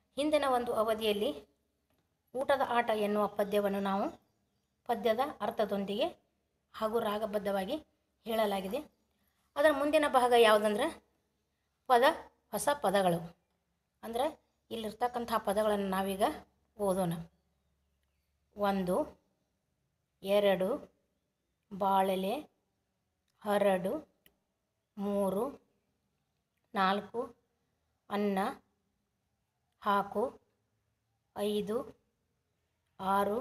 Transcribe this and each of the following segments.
ಹಿಂದಿನ ಒಂದು ಅವಧಿಯಲ್ಲಿ ಊಟದ ಆಟ ಎನ್ನುವ ಪದ್ಯವನ್ನು ನಾವು ಪದ್ಯದ ಅರ್ಥದೊಂದಿಗೆ ಹಾಗೂ ರಾಗಬದ್ಧವಾಗಿ ಹೇಳಲಾಗಿದೆ ಅದರ ಮುಂದಿನ ಭಾಗ ಯಾವುದಂದ್ರೆ ಪದ ಹೊಸ ಪದಗಳು ಅಂದರೆ ಇಲ್ಲಿರ್ತಕ್ಕಂಥ ಪದಗಳನ್ನು ನಾವೀಗ ಓದೋಣ ಒಂದು ಎರಡು ಬಾಳೆಲೆ ಹರಡು ಮೂರು ನಾಲ್ಕು ಅನ್ನ ಹಾಕು ಐದು ಆರು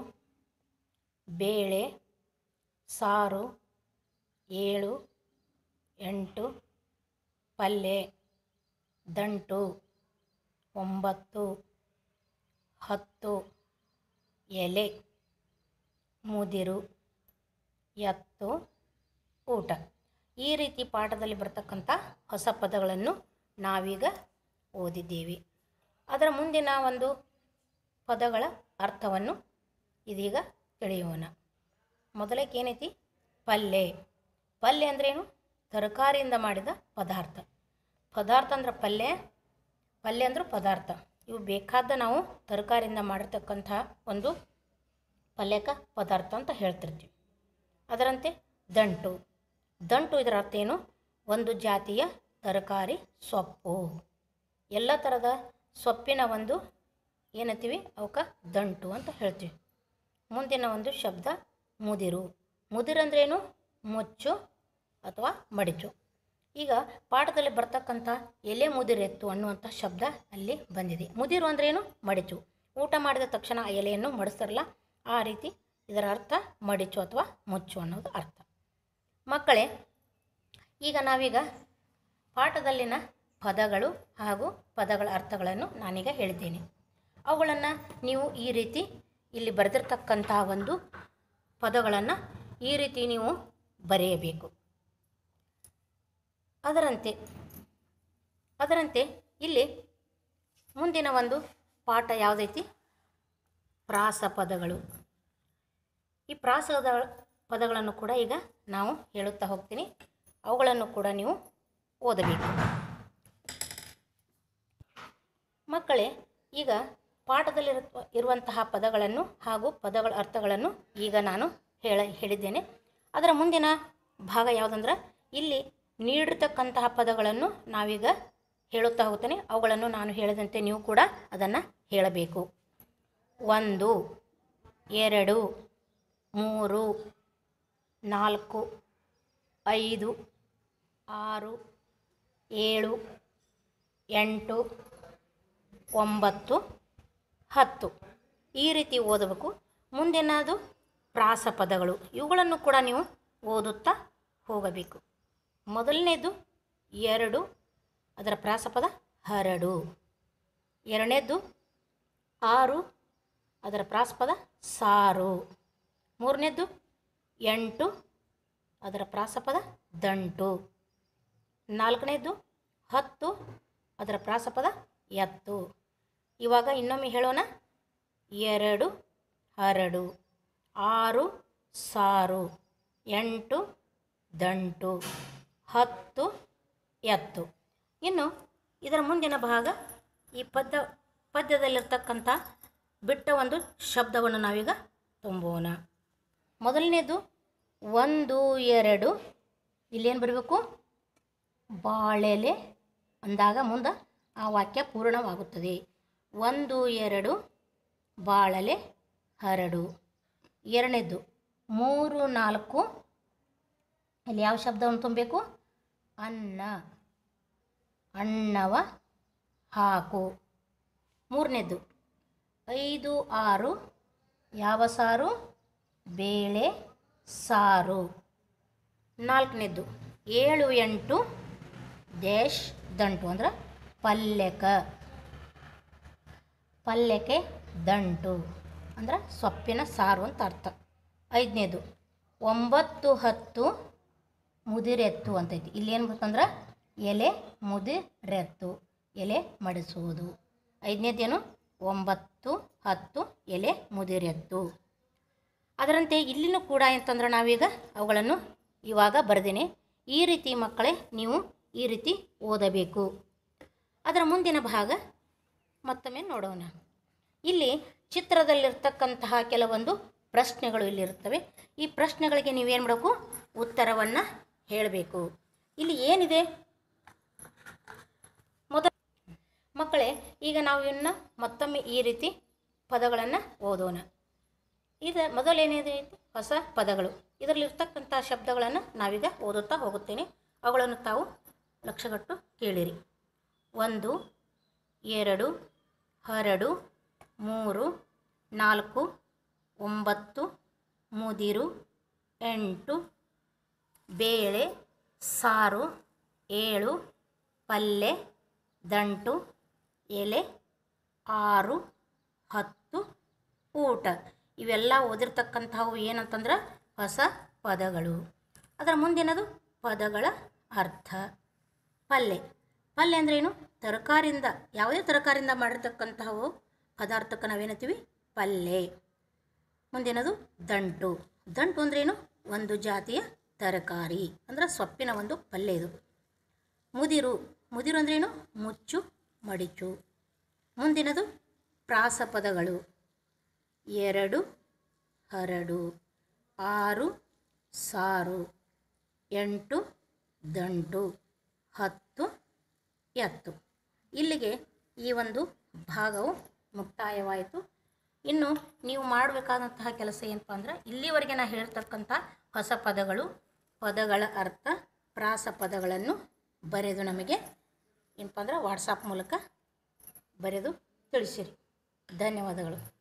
ಬೇಳೆ ಸಾರು ಏಳು ಎಂಟು ಪಲ್ಯ ದಂಟು ಒಂಬತ್ತು ಹತ್ತು ಎಲೆ ಮುದಿರು ಎತ್ತು ಊಟ ಈ ರೀತಿ ಪಾಠದಲ್ಲಿ ಬರ್ತಕ್ಕಂಥ ಹೊಸ ಪದಗಳನ್ನು ನಾವೀಗ ಓದಿದ್ದೇವೆ ಅದರ ಮುಂದಿನ ಒಂದು ಪದಗಳ ಅರ್ಥವನ್ನು ಇದೀಗ ತಿಳಿಯೋಣ ಮೊದಲಕ್ಕೆ ಏನೈತಿ ಪಲ್ಯ ಪಲ್ಯ ಅಂದ್ರೇನು ತರಕಾರಿಯಿಂದ ಮಾಡಿದ ಪದಾರ್ಥ ಪದಾರ್ಥ ಅಂದ್ರೆ ಪಲ್ಯ ಪಲ್ಯ ಅಂದ್ರೆ ಪದಾರ್ಥ ಇವು ಬೇಕಾದ ನಾವು ತರಕಾರಿಯಿಂದ ಮಾಡಿರ್ತಕ್ಕಂಥ ಒಂದು ಪಲ್ಯಕ ಪದಾರ್ಥ ಅಂತ ಹೇಳ್ತಿರ್ತೀವಿ ಅದರಂತೆ ದಂಟು ದಂಟು ಇದರ ಅರ್ಥ ಏನು ಒಂದು ಜಾತಿಯ ತರಕಾರಿ ಸೊಪ್ಪು ಎಲ್ಲ ಥರದ ಸೊಪ್ಪಿನ ಒಂದು ಏನಂತೀವಿ ಅವಕ್ಕೆ ದಂಟು ಅಂತ ಹೇಳ್ತೀವಿ ಮುಂದಿನ ಒಂದು ಶಬ್ದ ಮುದಿರು ಮುದಿರು ಅಂದ್ರೇನು ಮುಚ್ಚು ಅಥವಾ ಮಡಿಚು ಈಗ ಪಾಠದಲ್ಲಿ ಬರ್ತಕ್ಕಂಥ ಎಲೆ ಮುದಿರೆತ್ತು ಅನ್ನುವಂಥ ಶಬ್ದ ಅಲ್ಲಿ ಬಂದಿದೆ ಮುದಿರು ಅಂದ್ರೇನು ಮಡಿಚು ಊಟ ಮಾಡಿದ ತಕ್ಷಣ ಆ ಎಲೆಯನ್ನು ಮಡಿಸ್ತಾರಲ್ಲ ಆ ರೀತಿ ಇದರ ಅರ್ಥ ಮಡಿಚು ಅಥವಾ ಮುಚ್ಚು ಅನ್ನೋದು ಅರ್ಥ ಮಕ್ಕಳೇ ಈಗ ನಾವೀಗ ಪಾಠದಲ್ಲಿನ ಪದಗಳು ಹಾಗೂ ಪದಗಳ ಅರ್ಥಗಳನ್ನು ನಾನೀಗ ಹೇಳಿದ್ದೇನೆ ಅವುಗಳನ್ನು ನೀವು ಈ ರೀತಿ ಇಲ್ಲಿ ಬರೆದಿರ್ತಕ್ಕಂಥ ಒಂದು ಪದಗಳನ್ನು ಈ ರೀತಿ ನೀವು ಬರೆಯಬೇಕು ಅದರಂತೆ ಅದರಂತೆ ಇಲ್ಲಿ ಮುಂದಿನ ಒಂದು ಪಾಠ ಯಾವುದೈತಿ ಪ್ರಾಸ ಪದಗಳು ಈ ಪ್ರಾಸದ ಪದಗಳನ್ನು ಕೂಡ ಈಗ ನಾವು ಹೇಳುತ್ತಾ ಹೋಗ್ತೀನಿ ಅವುಗಳನ್ನು ಕೂಡ ನೀವು ಓದಬೇಕು ಮಕ್ಕಳೇ ಈಗ ಪಾಠದಲ್ಲಿ ಇರುವಂತಹ ಪದಗಳನ್ನು ಹಾಗೂ ಪದಗಳ ಅರ್ಥಗಳನ್ನು ಈಗ ನಾನು ಹೇಳ ಹೇಳಿದ್ದೇನೆ ಅದರ ಮುಂದಿನ ಭಾಗ ಯಾವುದಂದ್ರೆ ಇಲ್ಲಿ ನೀಡಿರ್ತಕ್ಕಂತಹ ಪದಗಳನ್ನು ನಾವೀಗ ಹೇಳುತ್ತಾ ಹೋಗ್ತೇನೆ ಅವುಗಳನ್ನು ನಾನು ಹೇಳಿದಂತೆ ನೀವು ಕೂಡ ಅದನ್ನು ಹೇಳಬೇಕು ಒಂದು ಎರಡು ಮೂರು ನಾಲ್ಕು ಐದು ಆರು ಏಳು ಎಂಟು ಒಂಬತ್ತು ಹತ್ತು ಈ ರೀತಿ ಓದಬೇಕು ಮುಂದಿನದು ಪ್ರಾಸ ಪದಗಳು ಇವುಗಳನ್ನು ಕೂಡ ನೀವು ಓದುತ್ತಾ ಹೋಗಬೇಕು ಮೊದಲನೇದು ಎರಡು ಅದರ ಪ್ರಾಸಪದ ಹರಡು ಎರಡನೇದು ಆರು ಅದರ ಪ್ರಾಸಪದ ಸಾರು ಮೂರನೇದು ಎಂಟು ಅದರ ಪ್ರಾಸಪದ ದಂಟು ನಾಲ್ಕನೇದು ಹತ್ತು ಅದರ ಪ್ರಾಸಪದ ಎತ್ತು ಇವಾಗ ಇನ್ನೊಮ್ಮೆ ಹೇಳೋಣ ಎರಡು ಹರಡು ಆರು ಸಾರು ಎಂಟು ದಂಟು ಹತ್ತು ಎತ್ತು ಇನ್ನು ಇದರ ಮುಂದಿನ ಭಾಗ ಈ ಪದ್ಯ ಪದ್ಯದಲ್ಲಿರ್ತಕ್ಕಂಥ ಬಿಟ್ಟ ಒಂದು ಶಬ್ದವನ್ನು ನಾವೀಗ ತುಂಬೋಣ ಮೊದಲನೇದು ಒಂದು ಎರಡು ಇಲ್ಲೇನು ಬರಬೇಕು ಬಾಳೆಲೆ ಅಂದಾಗ ಮುಂದೆ ಆ ವಾಕ್ಯ ಪೂರ್ಣವಾಗುತ್ತದೆ ಒಂದು ಎರಡು ಬಾಳಲೆ ಹರಡು ಎರಡನೇದು ಮೂರು ನಾಲ್ಕು ಇಲ್ಲಿ ಯಾವ ಶಬ್ದವನ್ನು ತುಂಬಬೇಕು ಅನ್ನ ಅನ್ನವ ಹಾಕು ಮೂರನೇದು ಐದು ಆರು ಯಾವ ಸಾರು ಬೇಳೆ ಸಾರು ನಾಲ್ಕನೇದು ಏಳು ಎಂಟು ದೇಶ್ ದಂಟು ಅಂದ್ರೆ ಪಲ್ಯಕ ಪಲ್ಯಕ್ಕೆ ದಂಟು ಅಂದ್ರೆ ಸೊಪ್ಪಿನ ಸಾರು ಅಂತ ಅರ್ಥ ಐದನೇದು ಒಂಬತ್ತು ಹತ್ತು ಮುದಿರೆತ್ತು ಅಂತೈತಿ ಇಲ್ಲಿ ಏನು ಗೊತ್ತಂದ್ರೆ ಎಲೆ ಮುದಿರೆತ್ತು ಎಲೆ ಮಡಿಸುವುದು ಐದನೇದೇನು ಒಂಬತ್ತು ಹತ್ತು ಎಲೆ ಮುದಿರೆತ್ತು ಅದರಂತೆ ಇಲ್ಲಿನೂ ಕೂಡ ಅಂತಂದ್ರೆ ನಾವೀಗ ಅವುಗಳನ್ನು ಇವಾಗ ಬರೆದೇನೆ ಈ ರೀತಿ ಮಕ್ಕಳೇ ನೀವು ಈ ರೀತಿ ಓದಬೇಕು ಅದರ ಮುಂದಿನ ಭಾಗ ಮತ್ತೊಮ್ಮೆ ನೋಡೋಣ ಇಲ್ಲಿ ಚಿತ್ರದಲ್ಲಿರ್ತಕ್ಕಂತಹ ಕೆಲವೊಂದು ಪ್ರಶ್ನೆಗಳು ಇಲ್ಲಿರುತ್ತವೆ ಈ ಪ್ರಶ್ನೆಗಳಿಗೆ ನೀವೇನು ಮಾಡಬೇಕು ಉತ್ತರವನ್ನು ಹೇಳಬೇಕು ಇಲ್ಲಿ ಏನಿದೆ ಮೊದ ಮಕ್ಕಳೇ ಈಗ ನಾವು ಇನ್ನು ಮತ್ತೊಮ್ಮೆ ಈ ರೀತಿ ಪದಗಳನ್ನು ಓದೋಣ ಇದು ಮೊದಲೇನಿದೆ ಐತಿ ಹೊಸ ಪದಗಳು ಇದರಲ್ಲಿರ್ತಕ್ಕಂಥ ಶಬ್ದಗಳನ್ನು ನಾವೀಗ ಓದುತ್ತಾ ಹೋಗುತ್ತೇನೆ ಅವುಗಳನ್ನು ತಾವು ಲಕ್ಷಗಟ್ಟು ಕೇಳಿರಿ ಒಂದು ಎರಡು ಹರಡು ಮೂರು ನಾಲ್ಕು ಒಂಬತ್ತು ಮುದಿರು ಎಂಟು ಬೇಳೆ ಸಾರು ಏಳು ಪಲ್ಲೆ ದಂಟು ಎಲೆ ಆರು ಹತ್ತು ಊಟ ಇವೆಲ್ಲ ಓದಿರ್ತಕ್ಕಂಥವು ಏನಂತಂದ್ರೆ ಹೊಸ ಪದಗಳು ಅದರ ಮುಂದಿನದು ಪದಗಳ ಅರ್ಥ ಪಲ್ಯ ಪಲ್ಯ ಅಂದ್ರೇನು ತರಕಾರಿಯಿಂದ ಯಾವುದೇ ತರಕಾರಿಯಿಂದ ಮಾಡಿರ್ತಕ್ಕಂತಹವು ಪದಾರ್ಥಕ್ಕೆ ನಾವೇನಂತೀವಿ ಪಲ್ಯ ಮುಂದಿನದು ದಂಟು ದಂಟು ಅಂದ್ರೇನು ಒಂದು ಜಾತಿಯ ತರಕಾರಿ ಅಂದ್ರೆ ಸೊಪ್ಪಿನ ಒಂದು ಪಲ್ಯ ಇದು ಮುದಿರು ಮುದಿರು ಅಂದ್ರೇನು ಮುಚ್ಚು ಮಡಿಚು ಮುಂದಿನದು ಪ್ರಾಸಪದಗಳು ಎರಡು ಹರಡು ಆರು ಸಾರು ಎಂಟು ದಂಟು ಹತ್ತು ಎತ್ತು ಇಲ್ಲಿಗೆ ಈ ಒಂದು ಭಾಗವು ಮುಕ್ತಾಯವಾಯಿತು ಇನ್ನು ನೀವು ಮಾಡಬೇಕಾದಂತಹ ಕೆಲಸ ಏನಪ್ಪ ಅಂದ್ರೆ ಇಲ್ಲಿವರೆಗೆ ನಾ ಹೇಳ್ತಕ್ಕಂಥ ಹೊಸ ಪದಗಳು ಪದಗಳ ಅರ್ಥ ಪ್ರಾಸ ಪದಗಳನ್ನು ಬರೆದು ನಮಗೆ ಏನಪ್ಪ ಅಂದ್ರೆ ವಾಟ್ಸಪ್ ಮೂಲಕ ಬರೆದು ತಿಳಿಸಿರಿ ಧನ್ಯವಾದಗಳು